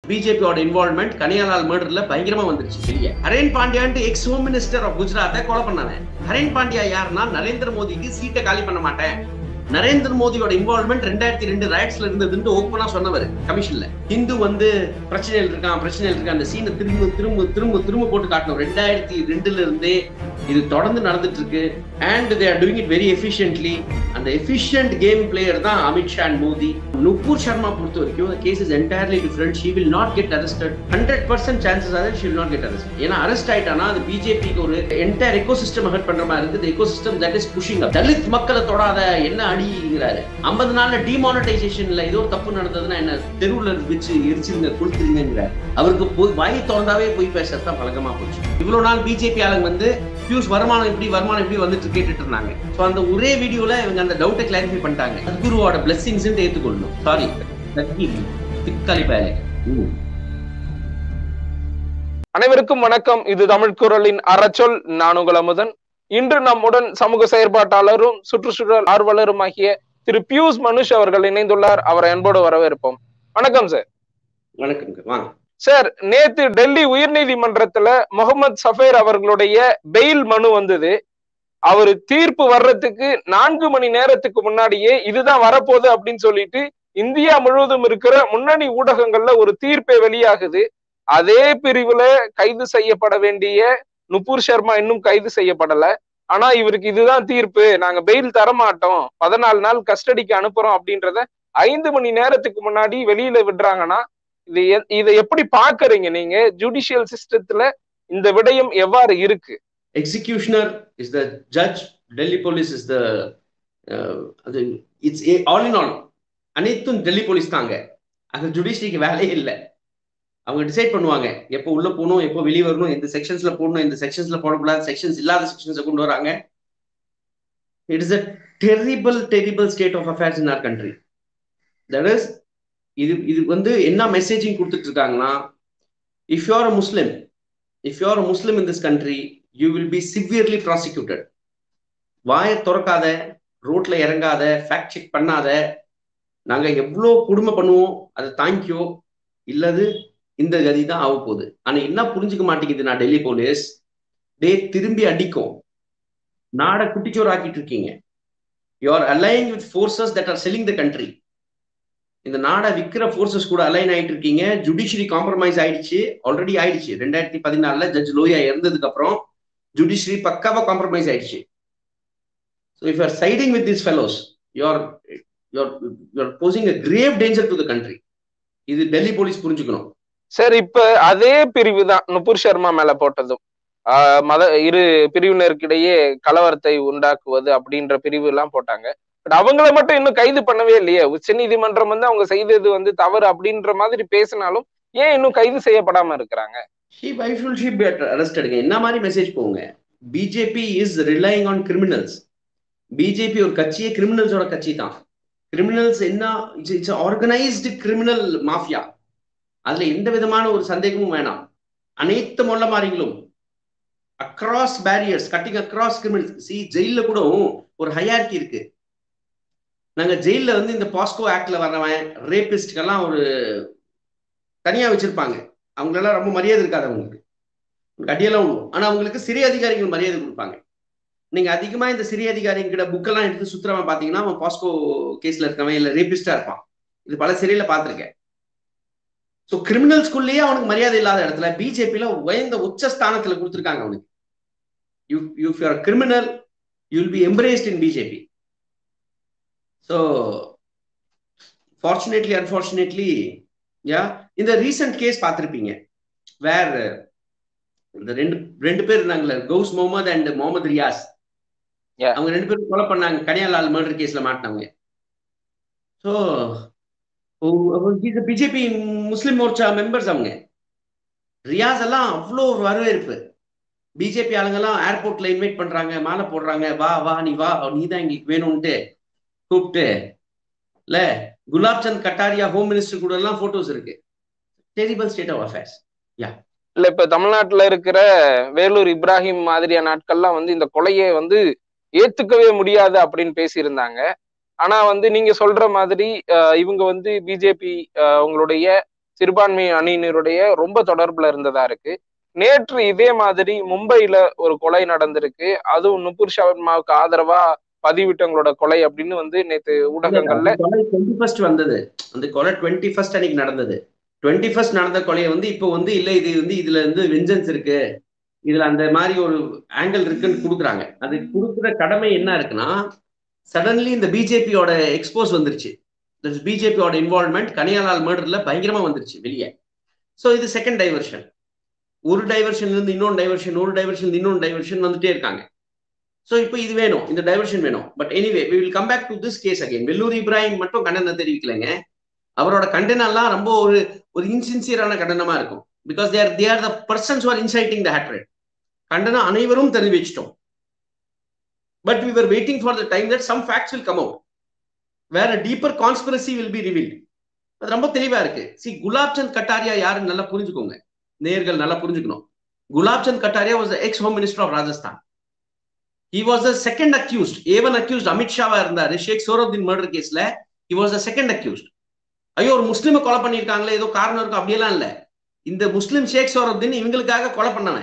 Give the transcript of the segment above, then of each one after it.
பிஜேபியோட இன்வால்மெண்ட் கனியாலால் மர்டர்ல பயங்கரமா வந்துருச்சு வெளியே ஹரேன் பாண்டியான்ட்டு எக்ஸ் ஹோம் மினிஸ்டர் ஆஃப் குஜராத்தை கொலை பண்ணாங்க ஹரேன் பாண்டியா யாருன்னா நரேந்திர மோடிக்கு சீட்டை காலி பண்ண மாட்டேன் நரேந்திர மோடியோட இன்வால்மெண்ட் ரெண்டாயிரத்தி ரெண்டு ரைட்ஸ்ல இருந்ததுன்னு ஓப்பனா சொன்னவர் கமிஷன்ல ஹிந்து வந்து பிரச்சனையில் இருக்கான் பிரச்சனையில் இருக்கான் அந்த சீனை திரும்ப திரும்ப திரும்ப திரும்ப போட்டு காட்டணும் ரெண்டாயிரத்தி ரெண்டுல இருந்தே இது தொடர்ந்து நடந்துட்டு இருக்கு and they are doing it very efficiently அந்த எஃபிஷியன்ட் கேம் பிளேயர் தான் அமித்ஷா அண்ட் மோடி நுப்பூர் சர்மா பொறுத்த வரைக்கும் case is entirely different she will not get arrested hundred percent chances are she will not get arrest ஏன்னா அரெஸ்ட் ஆயிட்டானா அது பிஜேபிக்கு ஒரு என்டையர் எக்கோ சிஸ்டம் ஹர்ட் பண்ற மாதிரி இருக்குது echo system that is pushing Dalit மக்களை தொடாத என்ன அடிங்கிறாரு ஐம்பது நாள்ல டிமானிட்டைசேஷன்ல ஏதோ ஒரு தப்பு நடந்ததுன்னா என்ன தெருவுல வச்சு எரிச்சிருங்க கொளுத்துருங்கிறார் அவருக்கு போய் வாய் திறந்தாவே போய் பேசுறதுதான் பழக்கமா போச்சு இவ்வளவு நாள் பிஜேபி ஆளுங்க வந்து பியூஷ் வருமானம் எப்படி வருமானம் எப்படி வந்துட்டு கேட்டுட்டு இருந்தாங்க ஸோ அந்த ஒரே வீடியோல இவங்க அந்த டவுட்டை கிளாரிஃபை பண்ணிட்டாங்க சத்குருவோட பிளெஸிங்ஸ் ஏத்துக்கொள்ளணும் சாரி திக்காலி பயலே ம் அனைவருக்கும் வணக்கம் இது தமிழ் குரலின் அறச்சொல் நான் உங்கள் அமுதன் இன்று நம்முடன் சமூக செயற்பாட்டாளரும் சுற்றுச்சூழல் ஆர்வலருமாகிய திரு பியூஷ் மனுஷ் அவர்கள் இணைந்துள்ளார் அவரை அன்போடு வரவேற்போம் வணக்கம் சார் வணக்கம்ங்க வாங்க சார் நேத்து டெல்லி உயர்நீதிமன்றத்துல முகமது சஃபேர் அவர்களுடைய பெயில் மனு வந்தது அவரு தீர்ப்பு வர்றதுக்கு நான்கு மணி நேரத்துக்கு முன்னாடியே இதுதான் வரப்போகுது அப்படின்னு சொல்லிட்டு இந்தியா முழுவதும் இருக்கிற முன்னணி ஊடகங்கள்ல ஒரு தீர்ப்பே வெளியாகுது அதே பிரிவுல கைது செய்யப்பட வேண்டிய நுபுர் சர்மா இன்னும் கைது செய்யப்படல ஆனா இவருக்கு இதுதான் தீர்ப்பு நாங்க பெயில் தரமாட்டோம் பதினாலு நாள் கஸ்டடிக்கு அனுப்புறோம் அப்படின்றத ஐந்து மணி நேரத்துக்கு முன்னாடி வெளியில விடுறாங்கன்னா இது எ- இதை எப்படி பாக்குறீங்க நீங்க ஜுடிஷியல் சிஸ்டத்துல இந்த விடயம் எவ்வாறு இருக்கு executioner is the judge Delhi police is the அது இட்ஸ் ஆல் இன் ஆல் அனைத்தும் டெல்லி போலீஸ் தாங்க அந்த ஜுடிஷியரிக்கு வேலையே இல்லை அவங்க டிசைட் பண்ணுவாங்க எப்போ உள்ள போகணும் எப்போ வெளியே வரணும் எந்த செக்ஷன்ஸ்ல போடணும் எந்த செக்ஷன்ஸ்ல போடக்கூடாது செக்ஷன்ஸ் இல்லாத செக்ஷன்ஸை கொண்டு வராங்க it is a terrible terrible state of affairs in our country that is இது இது வந்து என்ன மெசேஜிங் கொடுத்துட்டு இருக்காங்கன்னா if you are a Muslim if you are a Muslim in this country you will be severely prosecuted வாயை திறக்காத ரோட்ல இறங்காத fact check பண்ணாத நாங்க எவ்வளோ கொடுமை பண்ணுவோம் அதை தாங்கிக்கோ இல்லது இந்த கதி தான் ஆக போகுது ஆனா என்ன புரிஞ்சுக்க மாட்டேங்குது நான் டெல்லி போலீஸ் டே திரும்பி அடிக்கும் நாடை குட்டிச்சோர் ஆக்கிட்டு இருக்கீங்க you are align with forces that are selling the country இந்த நாடை விற்கிற ஃபோர்ஸஸ் கூட அலைன் ஆயிட்டு இருக்கீங்க ஜுடிஷியரி காம்ப்ரமைஸ் ஆயிடுச்சு ஆல்ரெடி ஆயிடுச்சு ரெண்டாயிரத்தி பதினாலுல ஜட்ஜ் லோயா இறந்ததுக்கு அப்புறம் ஜுடிஷியரி பக்காவா காம்ப்ரமைஸ் ஆயிடுச்சு so if are siding with this fellows you're you're you're posing a grave danger to the country இது டெல்லி போலீஸ் புரிஞ்சுக்கணும் சார் இப்ப அதே பிரிவு தான் நுபுர் சர்மா மேல போட்டதும் ஆஹ் மத இரு பிரிவினருக்கிடையே கலவரத்தை உண்டாக்குவது அப்படின்ற பிரிவு எல்லாம் போட்டாங்க பட் அவங்கள மட்டும் இன்னும் கைது பண்ணவே இல்லையே உச்ச நீதிமன்றம் வந்து அவங்க செய்தது வந்து தவறு அப்படின்ற மாதிரி பேசினாலும் ஏன் இன்னும் கைது செய்யப்படாம இருக்கிறாங்க she why should she be அரெஸ்டடுங்க என்ன மாதிரி மெசேஜ் போங்க BJP is relying on criminals BJP ஒரு கட்சியே கிரிமினல்ஸோட கட்சி தான் கிரிமினல்ஸ் என்ன it's it's organised criminal mafia அதுல எந்த விதமான ஒரு சந்தேகமும் வேணாம் அனைத்து மொல்ல மாறிங்களும் across barriers cutting across criminals சி ஜெயில கூட ஒரு ஹையார்கி இருக்கு நாங்க ஜெயில வந்து இந்த பாஸ்கோ ஆக்ட்ல வர்றவன் ரேபிஸ்ட்கெல்லாம் ஒரு தனியா வச்சிருப்பாங்க அவங்களெல்லாம் ரொம்ப மரியாதை இருக்காது அவங்களுக்கு அடியெல்லாம் விடுவோம் ஆனா அவங்களுக்கு சிறிய அதிகாரிகள் மரியாதை கொடுப்பாங்க நீங்க அதிகமா இந்த சிறிய அதிகாரிங்க கிட்ட புக்கெல்லாம் எடுத்து சுத்துறவன் பாத்தீங்கன்னா அவன் பாஸ்கோ கேஸ்ல இருக்கவன் இல்ல ரேபிஸ்டா இருப்பான் இது பல சிறையில பார்த்திருக்கேன் ஸோ கிரிமினல்ஸ்குள்ளேயே அவனுக்கு மரியாதை இல்லாத இடத்துல பிஜேபியில உயர்ந்த உச்ச ஸ்தானத்துல கொடுத்துருக்காங்க அவனுக்கு you you you're criminal you will be embraced in BJP so fortunately unfortunately yeah இந்த ரீசன்ட் கேஸ் பார்த்துருப்பீங்க வேர் இந்த ரெண்டு ரெண்டு பேர் இருந்தாங்கல்ல கௌஸ் முகமது அண்ட் முகமது ரியாஸ் Yeah. அவங்க ரெண்டு பேரும் கொலை பண்ணாங்க கனியாலால் மர்டர் கேஸ்ல மாட்டினவங்க so BJP Muslim Morcha members அவங்க ரியாஸ் எல்லாம் அவ்வளோ ஒரு வரவேற்பு பிஜேபி ஆளுங்கெல்லாம் ஏர்போர்ட்ல இன்வைட் பண்றாங்க மாலை போடுறாங்க வா வா நீ வா நீ தான் எங்களுக்கு வேணும்ட்டு கூப்பிட்டு இல்ல குலாப் சந்த் கட்டாரியா ஹோம் மினிஸ்டர் கூட எல்லாம் போட்டோஸ் இருக்கு டெரிபிள் ஸ்டேட் ஆஃப் அஃபேர்ஸ் இல்ல இப்ப தமிழ்நாட்டுல இருக்கிற வேலூர் இப்ராஹிம் மாதிரியான நாட்கள்லாம் வந்து இந்த கொலையை வந்து ஏத்துக்கவே முடியாது அப்படின்னு பேசியிருந்தாங்க ஆனா வந்து நீங்க சொல்ற மாதிரி அஹ், இவங்க வந்து பிஜேபி உங்களுடைய சிறுபான்மை அணியினருடைய ரொம்ப தொடர்புல இருந்ததா இருக்கு நேற்று இதே மாதிரி மும்பைல ஒரு கொலை நடந்திருக்கு அதுவும் நுபுர் சர்மாவுக்கு ஆதரவா பதிவிட்டவங்களோட கொலை அப்படின்னு வந்து நேத்து ஊடகங்கள்ல டுவெண்ட்டி ஃபர்ஸ்ட் வந்தது அந்த கொலை டுவெண்ட்டி ஃபர்ஸ்ட் அன்னைக்கு நடந்தது டுவெண்ட்டி ஃபர்ஸ்ட் நடந்த கொலையை வந்து இப்போ வந்து இல்ல இது வந்து இதுல இருந்து வெஞ்சன்ஸ் இருக்கு இதுல அந்த மாதிரி ஒரு ஆங்கிள் இருக்குன்னு கொடுக்குறாங்க அது கொடுக்குற கடமை என்ன இருக்குன்னா சடன்லி இந்த பிஜேபியோட எக்ஸ்போஸ் வந்துருச்சு பிஜேபியோட இன்வால்மெண்ட் கனியாலால் மர்டர்ல பயங்கரமா வந்துருச்சு வெளியே ஸோ இது செகண்ட் டைவர்ஷன் ஒரு டைவர்ஷன்ல இருந்து இன்னொன்று டைவர்ஷன் ஒரு டைவர்ஷன் இன்னொன்று டைவர்ஷன் வந்துட்டே இருக்காங்க ஸோ இப்போ இது வேணும் இந்த டைவர்ஷன் வேணும் but anyway we will come back to this case again Vellore Ibrahim மட்டும் கண்டனம் தெரிவிக்கலைங்க அவரோட கண்டனம்லாம் ரொம்ப ஒரு ஒரு இன்சின்சியரான கண்டனமா இருக்கும் because there they are the persons are inciting the hatred கண்டனம் அனைவரும் தெரிவிச்சிட்டோம் but we are waiting for the time that some facts will come out வேற deeper conspiracy will be revealed அது ரொம்ப தெளிவா இருக்கு சி குலாப் சந்த் கட்டாரியா யாருன்னு நல்லா புரிஞ்சுக்கோங்க நேர்கள் நல்லா புரிஞ்சுக்கணும் Gulab Chand Kataria was ex home minister of Rajasthan he was the second accused A one accused அமித்ஷாவா இருந்தாரு ஷேக் சோரோப்தின் மர்டர் கேஸ்ல he was the second accused ஐயோ ஒரு முஸ்லீமை கொலை பண்ணியிருக்காங்களே ஏதோ காரணம் இருக்கும் அப்படியெல்லாம் இல்ல இந்த முஸ்லீம் ஷேக் சோரோப்தின் இவங்களுக்காக கொலை பண்ணவன்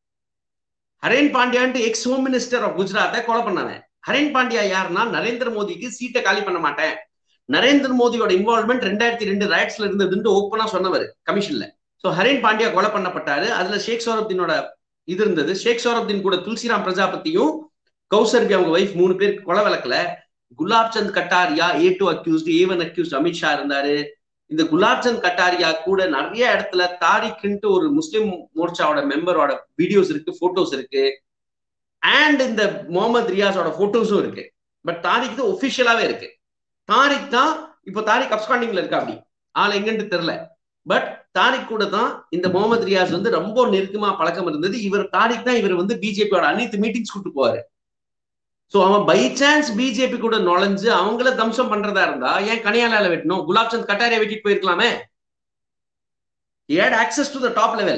ஹரேன் பாண்டியான்ட்டு எக்ஸ் ஹோம் மினிஸ்டர் ஆஃப் குஜராத்தை கொலை பண்ணவன் ஹரேன் பாண்டியா யாருன்னா நரேந்திர மோடிக்கு சீட்டை காலி பண்ண மாட்டேன் நரேந்திர மோடியோட இன்வால்மெண்ட் ரெண்டாயிரத்தி ரெண்டு ரைட்ஸ்ல இருந்ததுன்னு ஓப்பனா சொன்னவர் கமிஷன்ல ஸோ ஹரேன் பாண்டியா கொலை பண்ணப்பட்டாரு அதுல ஷேக் சோரப்தீனோட இது இருந்தது ஷேக் சோரப்தீன் கூட துல்சிராம் பிரஜாபதியும் கௌசர்பி அவங்க ஒய்ஃப் மூணு பேருக்கு கொலை விளக்கல Gulab Chand Kataria A two accused A one accused Amit Shah இருந்தாரு இந்த குலாப் சந்த் கட்டாரியா கூட நிறைய இடத்துல தாரிக்ன்ட்டு ஒரு முஸ்லிம் மோர்ச்சாவோட மெம்பரோட வீடியோஸ் இருக்கு போட்டோஸ் இருக்கு அண்ட் இந்த முகமது ரியாஸோட போட்டோஸும் இருக்கு பட் தாரிக் தான் ஒபிஷியலாவே இருக்கு தாரிக் தான் இப்போ தாரிக் அப்ஸ்காண்டிங்ல இருக்கா அப்படி ஆள் எங்கன்னு தெரியல பட் தாரிக் கூட தான் இந்த முகமது ரியாஸ் வந்து ரொம்ப நெருக்கமா பழக்கம் இருந்தது இவர் தாரிக் தான் இவர் வந்து பிஜேபியோட அனைத்து மீட்டிங்ஸ் கூட்டு போவாரு சோ அவன் பை சான்ஸ் பிஜேபி கூட நுழைஞ்சு அவங்கள தம்சம் பண்றதா இருந்தா ஏன் கனியாலால வெட்டணும் குலாப் சந்த் கட்டாரியா வெட்டிட்டு போயிருக்கலாமே had access to the top level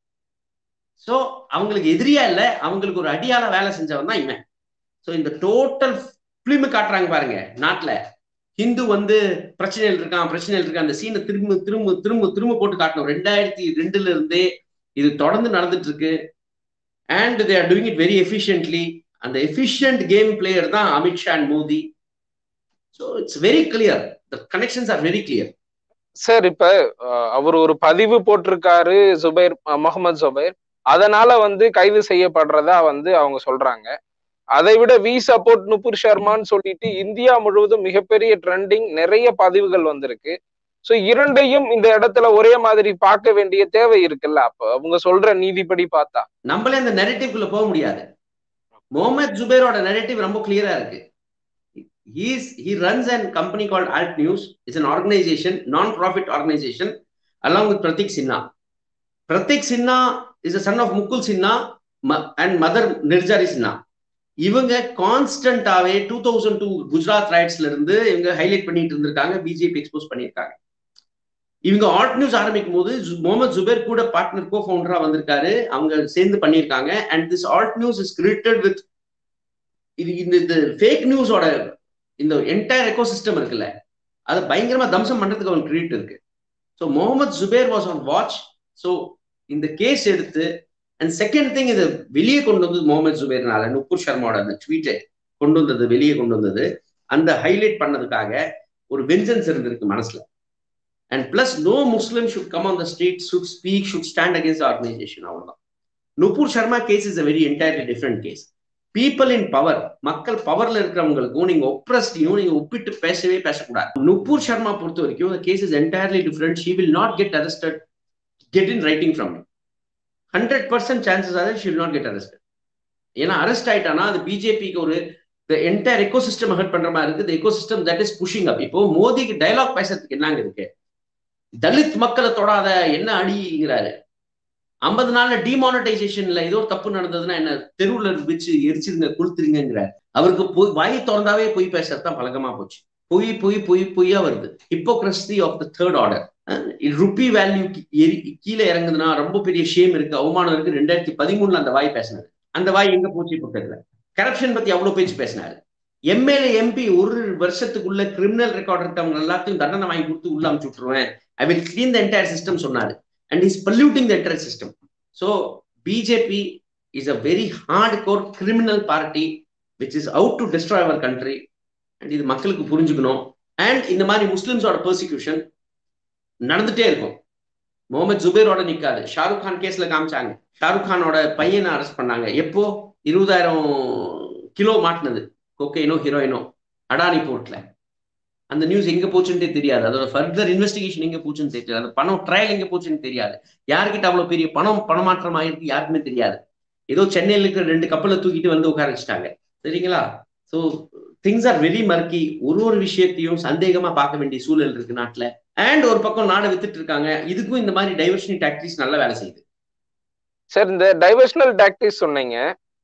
so அவங்களுக்கு எதிரியா இல்ல அவங்களுக்கு ஒரு அடியால வேலை செஞ்சவன் தான் இவன் சோ இந்த டோட்டல் பிலிம் காட்டுறாங்க பாருங்க நாட்டுல ஹிந்து வந்து பிரச்சனையில் இருக்கான் பிரச்சனையில் இருக்கான் அந்த சீனை திரும்ப திரும்ப திரும்ப திரும்ப போட்டு காட்டணும் ரெண்டாயிரத்தி ரெண்டுல இருந்தே இது தொடர்ந்து நடந்துட்டு இருக்கு and they are doing it very efficiently அந்த எஃபிஷியன்ட் கேம் பிளேயர் தான் Amit Shah and Modi so it's very clear the connections are very clear sir இப்ப அவர் ஒரு பதிவு போட்டிருக்காரு ஜுபைர் முகமது ஜுபைர் அதனால வந்து கைது செய்யப்படுறதா வந்து அவங்க சொல்றாங்க அதை விட வி சப்போர்ட் நுபுர் சர்மான்னு சொல்லிட்டு இந்தியா முழுவதும் மிகப்பெரிய ட்ரெண்டிங் நிறைய பதிவுகள் வந்திருக்கு சோ இரண்டையும் இந்த இடத்துல ஒரே மாதிரி பார்க்க வேண்டிய தேவை இருக்குல்ல அப்ப அவங்க சொல்ற நீதிப்படி பார்த்தா நம்மளே அந்த நெரட்டிவ்குள்ள போக முடியாது முகமது ஜுபேரோட நெரட்டிவ் ரொம்ப கிளியரா இருக்கு he's he runs and company called Alt News it's an organisation non profit organisation along with Pratik Sinha Pratik Sinha is a son of Mukul Sinha and mother Nirjhari Sinha இவங்க கான்ஸ்டன்டாவே டூ தௌசண்ட் டூ குஜராத் ரைட்ஸ்ல இருந்து இவங்க ஹைலைட் பண்ணிட்டு இருந்திருக்காங்க பிஜேபி எக்ஸ்போஸ் பண்ணியிருக்காங்க இவங்க ஆர்ட் நியூஸ் ஆரம்பிக்கும் போது முகமது ஜுபேர் கூட பார்ட்னர் கோ ஃபவுண்டரா வந்திருக்காரு அவங்க சேர்ந்து பண்ணியிருக்காங்க and this Alt News is created with இது இந்த இந்த ஃபேக் நியூஸோட இந்த என்டையர் எக்கோ சிஸ்டம் இருக்குல்ல அதை பயங்கரமா தம்சம் பண்றதுக்கு அவங்க கிரியேட் இருக்கு so Mohammed Zubair was on watch so இந்த கேஸ் எடுத்து அண்ட் செகண்ட் திங் இது வெளியே கொண்டு வந்தது முகமது ஜுபேர்னால நுப்பூர் சர்மாவோட அந்த ட்வீட்டை கொண்டு வந்தது வெளியே கொண்டு வந்தது அந்த ஹைலைட் பண்ணதுக்காக ஒரு வெஞ்சன்ஸ் இருந்திருக்கு மனசுல and plus no Muslim should come on the street should speak should stand against organisation அவ்வளவுதான் Nupur Sharma case is a very entirely different case people in power மக்கள் பவர்ல இருக்கிறவங்களுக்கும் நீங்க ஒப்ரஸ்டையும் நீங்க ஒப்பிட்டு பேசவே பேசக்கூடாது நுப்பூர் சர்மா பொறுத்த வரைக்கும் case is entirely different she will not get arrested get in writing from hundred percent chances ஆக she will not get arrested ஏன்னா அரெஸ்ட் ஆயிட்டானா அது பிஜேபிக்கு ஒரு என்டையர் எக்கோ சிஸ்டம் ஹர்ட் பண்ற மாதிரி இருக்கு eco system that is pushing up இப்போ மோடிக்கு டைலாக் பேசுறதுக்கு என்னங்க இருக்கு தலித் மக்களை தொடாத என்ன அடிங்கிறாரு ஐம்பது நாள்ல டிமானடைசேஷன்ல ஏதோ தப்பு நடந்ததுன்னா என்ன தெருவுல வச்சு எரிச்சிருங்க கொளுத்துறீங்கிறார் அவருக்கு பொய் வாய் திறந்தாவே பொய் பேசுறதுதான் பழக்கமா போச்சு பொய் பொய் பொய் பொய்யா வருது hypocrisy of the third order rupee value கீழே இறங்குதுன்னா ரொம்ப பெரிய ஷேம் இருக்கு அவமானம் இருக்கு ரெண்டாயிரத்தி பதிமூணுல அந்த வாய் பேசினாரு அந்த வாய் எங்க போச்சு இப்போ தெரியல கரப்ஷன் பத்தி அவ்வளவு பேச்சு பேசினாரு எம்எல்ஏ எம்பி ஒரு வருஷத்துக்குள்ள கிரிமினல் ரெக்கார்ட் இருக்கவங்க எல்லாத்தையும் தண்டனை வாங்கி கொடுத்து உள்ள அமுச்சு விட்டுருவேன் I will clean the entire system சொன்னாரு and is polluting the entire system so BJP is a very hard core criminal party which is out to destroy our country and இது மக்களுக்கு புரிஞ்சுக்கணும் அண்ட் இந்த மாதிரி முஸ்லிம்ஸோட பெர்சிக்யூஷன் நடந்துட்டே இருக்கும் முகமது ஜுபேரோட நிக்காது ஷாருக் கான் கேஸ்ல காமிச்சாங்க ஷாருக் கானோட பையனை அரெஸ்ட் பண்ணாங்க எப்போ இருபதாயிரம் கிலோ மாட்டினது கொக்கைனோ ஹீரோயினோ அடானி போர்ட்ல அந்த நியூஸ் எங்க போச்சுன்னே தெரியாது அதோட ஃபர்தர் இன்வெஸ்டிகேஷன் எங்க போச்சுன்னு தெரியாது அந்த பணம் ட்ரையல் எங்க போச்சுன்னு தெரியாது யாருக்கிட்ட அவ்வளவு பெரிய பணம் பணமாற்றம் ஆயிருக்கு யாருக்குமே தெரியாது ஏதோ சென்னையில் இருக்கிற ரெண்டு கப்பலை தூக்கிட்டு வந்து உட்கார வச்சுட்டாங்க சரிங்களா so things are very murky ஒரு ஒரு விஷயத்தையும் சந்தேகமா பார்க்க வேண்டிய சூழல் இருக்கு நாட்டுல அண்ட் ஒரு பக்கம் நாடை வித்துட்டு இருக்காங்க இதுக்கும் இந்த மாதிரி டைவர்ஷனி டாக்டிக்ஸ் நல்ல வேலை செய்யுது சார் இந்த டைவர்ஷனல் டாக்டிக்ஸ் சொன்னீங்க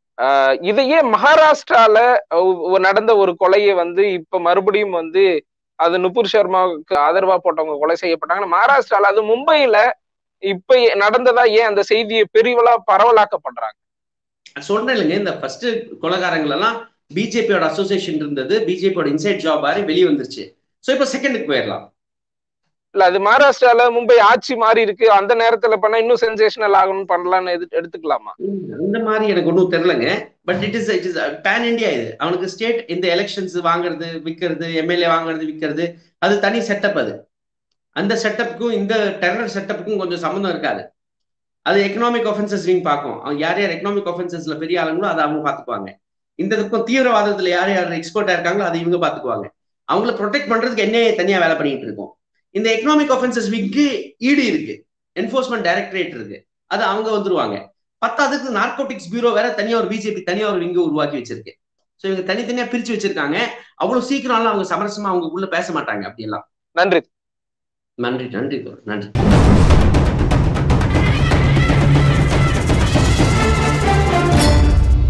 இதையே மகாராஷ்டிரால நடந்த ஒரு கொலையை வந்து இப்ப மறுபடியும் வந்து அது நுபுர் சர்மாவுக்கு ஆதரவா போட்டவங்க கொலை செய்யப்பட்டாங்க மகாராஷ்டிரால அது மும்பையில இப்ப நடந்ததா ஏன் அந்த செய்தியை பெரிவலா பரவலாக்கப்படுறாங்க சொன்னேன் இல்லைங்க இந்த ஃபர்ஸ்ட் கொலைகாரங்கள் எல்லாம் பிஜேபியோட அசோசியேஷன் இருந்தது பிஜேபியோட இன்சைட் ஜாப் ஆறி வெளியே வந்துருச்சு ஸோ இப்போ செகண்டுக்கு போயிடலாம் இல்ல அது மகாராஷ்டிரால மும்பை ஆட்சி மாறி இருக்கு அந்த நேரத்துல பண்ணா இன்னும் சென்சேஷனல் ஆகணும்னு பண்ணலாம்னு எது எடுத்துக்கலாமா அந்த மாதிரி எனக்கு ஒன்றும் தெரியலங்க but it is it is pan India இது அவனுக்கு ஸ்டேட் இந்த எலெக்ஷன்ஸ் வாங்குறது விற்கிறது எம்எல்ஏ வாங்குறது விற்கிறது அது தனி செட்டப் அது அந்த செட்டப்புக்கும் இந்த டெரர் செட்டப்புக்கும் கொஞ்சம் சம்மந்தம் இருக்காது அது எக்கனாமிக் ஒஃபென்சஸ் விங் பார்க்கும் யார் யார் எக்கனாமிக் ஒஃபென்சஸ்ல பெரிய ஆளுங்களோ அதை அவங்க பார்த்துக்குவாங்க இந்த இதுக்கும் தீவிரவாதத்துல யார் யார் எக்ஸ்பர்ட்டா இருக்காங்களோ அதை இவங்க பார்த்துக்குவாங்க அவங்கள ப்ரொடெக்ட் பண்றதுக்கு என்ன தனியா வேலை பண்ணிட்டு இருக்கோம் இந்த எக்கனாமிக் ஒஃபென்சஸ் விங்க்கு ஈடு இருக்கு என்போர்ஸ்மெண்ட் டைரக்டரேட் இருக்கு அது அவங்க வந்துருவாங்க பத்தாவதுக்கு நார்கோட்டிக்ஸ் பியூரோ வேற தனியா ஒரு பிஜேபி தனியா ஒரு விங்க உருவாக்கி வச்சிருக்கு ஸோ இவங்க தனித்தனியா பிரிச்சு வச்சிருக்காங்க அவ்வளவு சீக்கிரம்லாம் அவங்க சமரசமா அவங்களுக்குள்ள பேச மாட்டாங்க அப்படியெல்லாம் நன்றி நன்றி நன்றி நன்றி